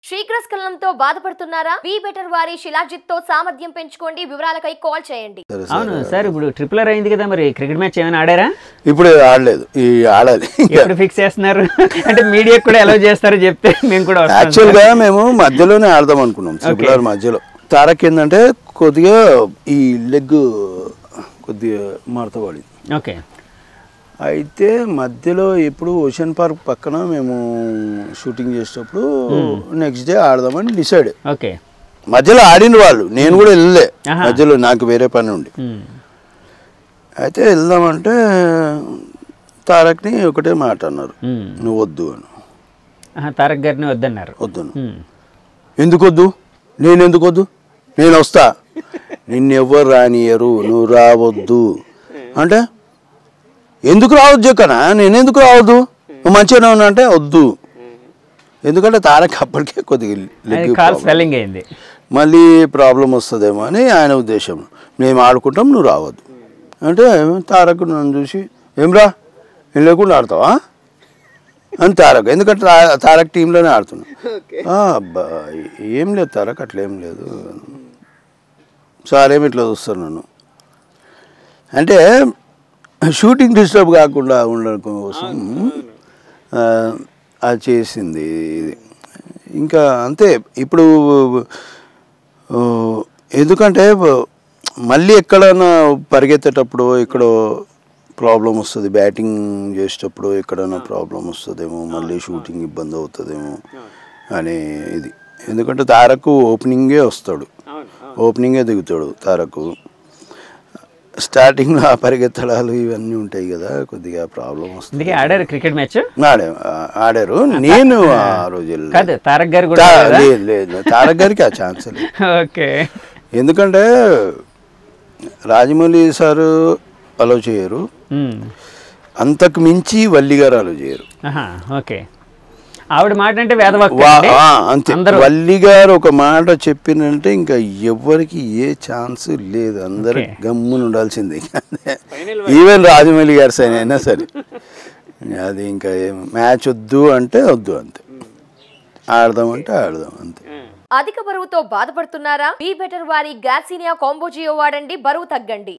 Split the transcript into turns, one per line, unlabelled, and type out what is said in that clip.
శీఘ్రస్ఖలనంతో బాధపడుతున్నారా be better వారి శిలాజిత్ తో సామర్థ్యం పెంచుకోండి వివరాలకై కాల్ చేయండి
సరే
అవును
సరే
సార్ ఇప్పుడు ట్రిపుల్ ఆర్ అయింది కదా మరి క్రికెట్ మ్యాచ్ ఏమైనా ఆడారా
ఇప్పుడు ఆడలేదు ఈ ఆడాలి
ఎప్పుడు ఫిక్స్ చేస్తున్నారు అంటే మీడియా కూడా ఎలా చేస్తారో చెప్తే మేము కూడా వస్తాం
యాక్చువల్ గా మేము మధ్యలోనే ఆడదాం అనుకున్నాం ట్రిపుల్ ఆర్ మధ్యలో తారక్ ఏంటంటే కొద్దిగా ఈ లెగ్ కొద్దిగా మడత పడింది
ఓకే
అయితే మధ్యలో ఎప్పుడు ఓషన్ పార్క్ పక్కన మేము షూటింగ్ చేసేటప్పుడు నెక్స్ట్ డే ఆడదామని డిసైడ్
ఓకే
మధ్యలో ఆడిన వాళ్ళు నేను కూడా వెళ్ళలే
ఆహా.
మధ్యలో నాకు వేరే పని ఉండి
ఉమ్.
అయితే వెళ్దామంటే తారక్ని ఒకటే మాట అన్నారు
ఉమ్.
నువ్వు వద్దు అని
ఆహా, తారక్ గారిని వద్దన్నారు
వద్దును
ఉమ్.
ఎందుకు వద్దు నేను ఎందుకు వద్దు నేను వస్తా నిన్నెవ్వరు రానియరు నువ్వు రావద్దు అంటే ఎందుకు రావద్దు కన్నా నేను ఎందుకు రావద్దు నువ్వు మంచిగానే ఉన్నా అంటే వద్దు ఎందుకంటే తారక్ అప్పటికే కొద్దిగా
అది
leg
కాల్
problem.
స్వెల్లింగ్ అయింది
మళ్ళీ ప్రాబ్లం వస్తుందేమో అని ఆయన ఉద్దేశం మేము ఆడుకుంటాం నువ్వు రావద్దు అంటే తారక్ నన్ను చూసి ఏమ్రా నేను లేకుండా ఆడతావా అని తారక్ ఎందుకంటే తా- తారక్ టీంలోనే ఆడుతున్నా "ఆ, అబ్బా ఏం లేదు తారక్ అట్లా ఏం లేదు సార్ ఏమి ఇట్లా చూస్తారు నన్ను అంటే షూటింగ్ డిస్టర్బ్ కాకుండా ఉండడం కోసం ఆ, అది చేసింది ఇది ఇంకా అంతే ఇప్పుడు ఆ, ఎందుకంటే మళ్ళీ ఎక్కడైనా పరిగెత్తేటప్పుడు ఎక్కడో ప్రాబ్లం వస్తుంది బ్యాటింగ్ చేసేటప్పుడు ఎక్కడైనా ప్రాబ్లం వస్తుందేమో మళ్ళీ షూటింగ్ ఇబ్బంది అవుతుందేమో అనే ఇది ఎందుకంటే తారకు ఓపెనింగే వస్తాడు ఓపెనింగే దిగుతాడు తారకు స్టార్టింగ్లో ఆ పరిగెత్తడాలు ఇవన్నీ ఉంటాయి కదా కొద్దిగా ప్రాబ్లం వస్తుంది
అందుకే ఆడారు క్రికెట్ మ్యాచ్
ఆడే ఆడారు నేను ఆ రోజు వెళ్ళలేదు.
కాదు తారక్ గారు కూడా
తా-
ఆడారా?
లేదు లేదు తారక్ గారికి ఆ ఛాన్స్ లేదు
ఓకే
ఎందుకంటే రాజమౌళి సారు అలో చేయరు
ఉమ్.
అంతకు మించి వల్లి గారు అలో చేయరు
ఆహా, ఓకే ఆవిడ మాట అంటే వేదవాక్కు
వా-
అండి.
ఆ, అంతే
అందరూ
వల్లి గారు ఒక మాట చెప్పినంటే ఇంకా ఎవరికి ఏ ఛాన్స్ లేదు అందరు
ఓకే.
గమ్మున ఉండాల్సిందే ఈవెన్ రాజమౌళి గారు సరే అయినా సరే అది ఇంకా మ్యాచ్ వద్దు అంటే వద్దు అంతే ఆడదామంటే ఆడదాం అంతే
అధిక బరువుతో బాధపడుతున్నారా బీ బెటర్ వారి గ్యాసీనియా కాంబోజియో వాడండి బరువు తగ్గండి